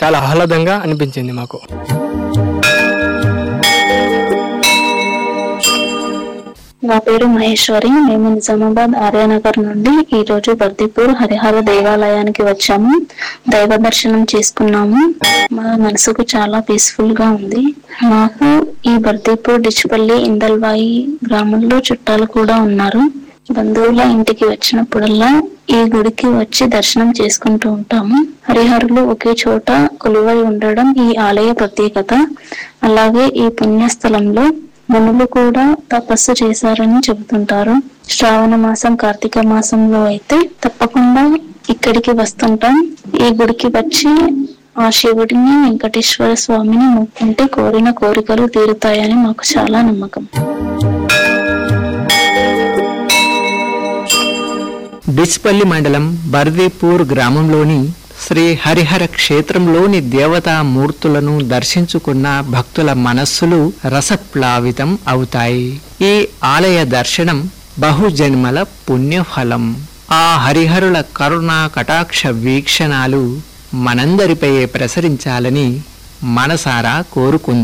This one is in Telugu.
చాలా ఆహ్లాదంగా అనిపించింది మాకు నా పేరు మహేశ్వరి మేము నిజామాబాద్ ఆర్యానగర్ నుండి ఈ రోజు బర్దిపూర్ హరిహర దేవాలయానికి వచ్చాము దైవ దర్శనం చేసుకున్నాము మా మనసుకు చాలా పీస్ఫుల్ గా ఉంది మాకు ఈ బర్దిపూర్ డిచ్పల్లి ఇందల్వాయి గ్రామంలో చుట్టాలు కూడా ఉన్నారు బంధువుల ఇంటికి వచ్చినప్పుడల్లా ఈ గుడికి వచ్చి దర్శనం చేసుకుంటూ ఉంటాము హరిహరులు ఒకే చోట కొలువై ఉండడం ఈ ఆలయ ప్రత్యేకత అలాగే ఈ పుణ్యస్థలంలో మునులు కూడా తపస్సు చేశారని చెబుతుంటారు శ్రావణ మాసం కార్తీక మాసంలో అయితే తప్పకుండా ఇక్కడికి వస్తుంటాం ఈ గుడికి వచ్చి ఆ శివుడిని వెంకటేశ్వర స్వామిని మొక్కుంటే కోరిన కోరికలు తీరుతాయని మాకు చాలా నమ్మకం డిచ్పల్లి మండలం బర్దీపూర్ గ్రామంలోని శ్రీ హరిహర క్షేత్రంలోని దేవతా మూర్తులను దర్శించుకున్న భక్తుల మనస్సులు రసప్లావితం అవుతాయి ఈ ఆలయ దర్శనం బహుజన్మల పుణ్యఫలం ఆ హరిహరుల కరుణా కటాక్ష వీక్షణాలు మనందరిపై ప్రసరించాలని మనసారా కోరుకుందాం